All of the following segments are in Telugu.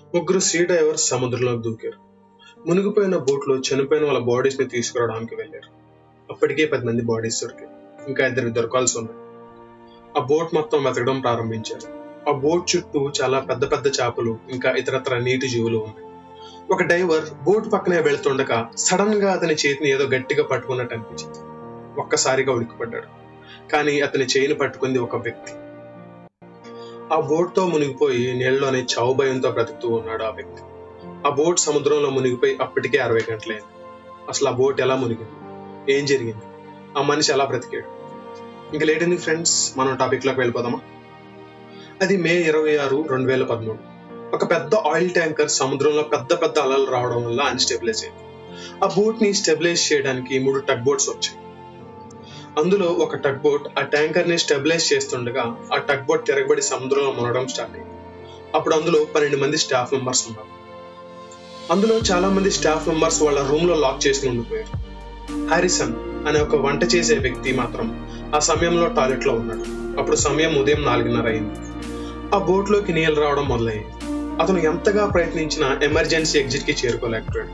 ముగ్గురు సీ డైవర్స్ సముద్రంలోకి దూకారు మునిగిపోయిన బోట్లో చనిపోయిన వాళ్ళ బాడీస్ ని తీసుకురావడానికి వెళ్ళారు అప్పటికే పది మంది బాడీస్ దొరికాయి ఇంకా ఇద్దరు దొరకాల్సి ఉన్నాయి ఆ బోట్ మొత్తం వెతకడం ప్రారంభించారు ఆ బోట్ చుట్టూ చాలా పెద్ద పెద్ద చేపలు ఇంకా ఇతరత్ర నీటి జీవులు ఉన్నాయి ఒక డైవర్ బోట్ పక్కనే వెళ్తుండగా సడన్ గా అతని చేతిని ఏదో గట్టిగా పట్టుకున్నట్టు అనిపించింది ఒక్కసారిగా ఉలిక్కిపడ్డాడు కానీ అతని చేయిని పట్టుకుంది ఒక వ్యక్తి ఆ బోట్ తో మునిగిపోయి నీళ్ళలోనే చావు భయంతో బ్రతుకుతూ ఉన్నాడు ఆ వ్యక్తి ఆ బోట్ సముద్రంలో మునిగిపోయి అప్పటికే అరవై గంటలైంది అసలు ఆ బోట్ ఎలా మునిగింది ఏం జరిగింది ఆ మనిషి ఎలా బ్రతికాడు ఇంకా లేటెంది ఫ్రెండ్స్ మనం టాపిక్ లోకి వెళ్ళిపోదామా అది మే ఇరవై ఆరు రెండు వేల పదమూడు ఒక పెద్ద ఆయిల్ ట్యాంకర్ సముద్రంలో పెద్ద పెద్ద అలలు రావడం వల్ల అన్స్టెబిలైజ్ అయింది ఆ బోట్ ని స్టెబిలైజ్ చేయడానికి మూడు టగ్ బోట్స్ వచ్చాయి అందులో ఒక టగ్ బోట్ ఆ ట్యాంకర్ ని స్టెబిలైజ్ చేస్తుండగా ఆ టగ్ బోట్ తిరగబడి సముద్రంలో మునగడం స్టార్ట్ అయింది అప్పుడు అందులో పన్నెండు మంది స్టాఫ్ మెంబర్స్ ఉన్నారు అందులో చాలా మంది స్టాఫ్ మెంబర్స్ వాళ్ళ రూమ్ లో లాక్ చేసి ఉండిపోయారు హారిసన్ అనే ఒక వంట చేసే వ్యక్తి మాత్రం ఆ సమయంలో టాయిలెట్ లో ఉన్నాడు అప్పుడు సమయం ఉదయం నాలుగున్నర అయింది ఆ బోట్ లోకి నీళ్ళు రావడం మొదలయ్యింది అతను ఎంతగా ప్రయత్నించినా ఎమర్జెన్సీ ఎగ్జిట్ కి చేరుకోలేకపోయాడు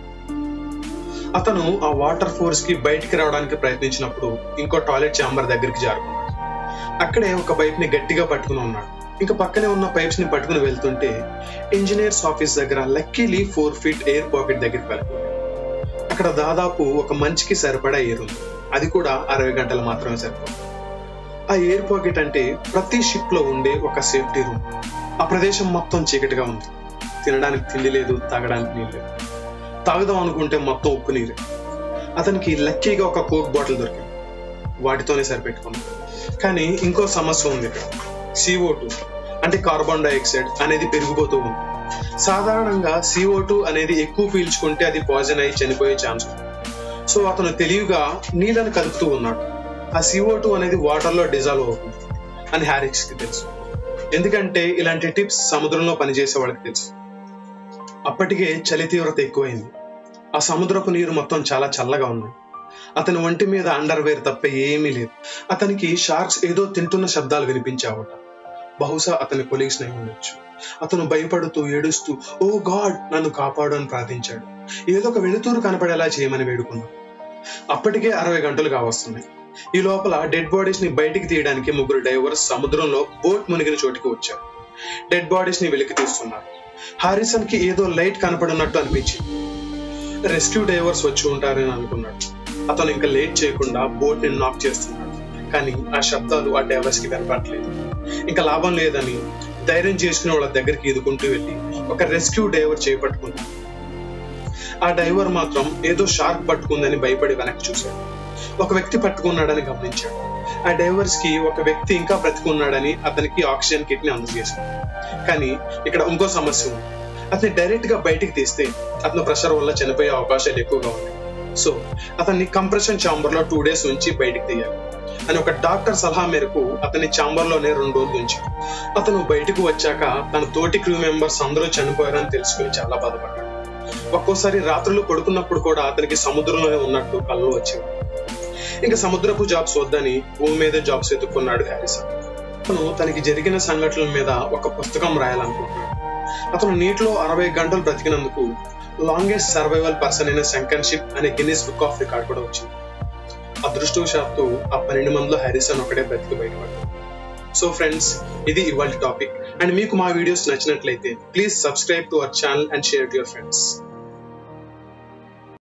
అతను ఆ వాటర్ ఫోర్స్ కి బయటికి రావడానికి ప్రయత్నించినప్పుడు ఇంకో టాయిలెట్ చాంబర్ దగ్గరికి జారుకున్నాడు అక్కడే ఒక పైప్ ని గట్టిగా పట్టుకుని ఉన్నాడు ఇంకా పక్కనే ఉన్న పైప్స్ ని పట్టుకుని వెళ్తుంటే ఇంజనీర్స్ ఆఫీస్ దగ్గర luckily four feet air pocket దగ్గరికి వెళ్ళిపోయాడు అక్కడ దాదాపు ఒక మంచికి సరిపడా ఎయిర్ ఉంది అది కూడా అరవై గంటలు మాత్రమే సరిపోతుంది ఆ ఎయిర్ పాకెట్ అంటే ప్రతి షిప్ లో ఉండే ఒక సేఫ్టీ రూమ్ ఆ ప్రదేశం మొత్తం చీకటిగా ఉంది తినడానికి తిండి లేదు తాగడానికి నీళ్ళు లేదు తాగుదాం అనుకుంటే మొత్తం ఉప్పు నీరే అతనికి లక్కీగా ఒక కోక్ బాటిల్ దొరికింది వాటితోనే సరిపెట్టుకున్నాడు కానీ ఇంకో సమస్య ఉంది ఇక్కడ C O two carbon dioxide అనేది పెరిగిపోతూ ఉంది సాధారణంగా సిఓ టూ అనేది ఎక్కువ పీల్చుకుంటే అది పాయిజన్ అయి చనిపోయే ఛాన్స్ ఉంది సో అతను తెలివిగా నీళ్ళని కలుపుతూ ఉన్నాడు ఆ సిఓ టూ అనేది వాటర్ లో డిజాల్వ్ అవుతుంది అని హ్యారిక్స్ కి తెలుసు ఎందుకంటే ఇలాంటి టిప్స్ సముద్రంలో పనిచేసే వాళ్ళకి తెలుసు అప్పటికే చలి తీవ్రత ఎక్కువైంది ఆ సముద్రపు నీరు మొత్తం చాలా చల్లగా ఉన్నాయి అతని ఒంటి మీద అండర్ వేర్ తప్ప ఏమీ లేదు అతనికి షార్క్స్ ఏదో తింటున్న శబ్దాలు వినిపించావట బహుశా అతని కొలీగ్స్ అయి ఉండొచ్చు అతను భయపడుతూ ఏడుస్తూ ఓ గాడ్ నన్ను కాపాడు అని ప్రార్థించాడు ఏదో ఒక వెలుతురు కనపడేలా చేయమని వేడుకున్నాడు అప్పటికే అరవై గంటలు కావస్తున్నాయి ఈ లోపల డెడ్ బాడీస్ ని బయటికి తీయడానికి ముగ్గురు డైవర్స్ సముద్రంలో బోట్ మునిగిన చోటికి వచ్చారు డెడ్ బాడీస్ ని వెలికి తీస్తున్నారు హారిసన్ కి ఏదో లైట్ కనపడున్నట్టు అనిపించింది రెస్క్యూ డైవర్స్ వచ్చి ఉంటారని అనుకున్నాడు అతను ఇంకా లేట్ చేయకుండా బోట్ ని నాక్ చేస్తున్నాడు కానీ ఆ శబ్దాలు ఆ డైవర్స్ కి వినపడలేదు ఇంకా లాభం లేదని ధైర్యం చేసుకుని వాళ్ళ దగ్గరికి ఎదుకుంటూ వెళ్ళి ఒక రెస్క్యూ డైవర్ చేపట్టుకున్నాడు ఆ డైవర్ మాత్రం ఏదో షార్క్ పట్టుకుందని భయపడి వెనక్కి చూశాడు ఒక వ్యక్తి పట్టుకున్నాడని గమనించాడు ఆ డైవర్స్ కి ఒక వ్యక్తి ఇంకా బ్రతికున్నాడని అతనికి ఆక్సిజన్ కిట్ ని అందజేశాడు కానీ ఇక్కడ ఇంకో సమస్య ఉంది అతన్ని డైరెక్ట్ గా బయటికి తీస్తే అతను ప్రెషర్ వల్ల చనిపోయే అవకాశాలు ఎక్కువగా ఉన్నాయి సో అతన్ని కంప్రెషన్ ఛాంబర్ లో టూ డేస్ ఉంచి బయటికి తీయాలి అని ఒక డాక్టర్ సలహా మేరకు అతని ఛాంబర్ లోనే రెండు రోజులు ఉంచారు అతను బయటకు వచ్చాక తన తోటి క్రూ మెంబర్స్ అందరూ చనిపోయారని తెలుసుకుని చాలా బాధపడ్డాడు ఒక్కోసారి రాత్రులు పడుకున్నప్పుడు కూడా అతనికి సముద్రంలోనే ఉన్నట్టు కళ్ళు వచ్చేవి ఇంకా సముద్రపు జాబ్స్ వద్దని భూమి మీదే జాబ్స్ ఎత్తుకున్నాడు హ్యారిసన్ అతను తనకి జరిగిన సంఘటనల మీద ఒక పుస్తకం రాయాలనుకుంటున్నాడు అతను నీటిలో అరవై గంటలు బ్రతికినందుకు లాంగెస్ట్ సర్వైవల్ పర్సన్ అయిన శంకన్షిప్ అనే గిన్నిస్ బుక్ ఆఫ్ రికార్డ్ కూడా వచ్చింది అదృష్టవశాత్తు ఆ పన్నెండు మందిలో హ్యారిసన్ ఒకటే బ్రతికి బయటపడ్డాడు సో ఫ్రెండ్స్ ఇది ఇవాళ టాపిక్ అండ్ మీకు మా వీడియోస్ నచ్చినట్లయితే please subscribe to our channel and share to your friends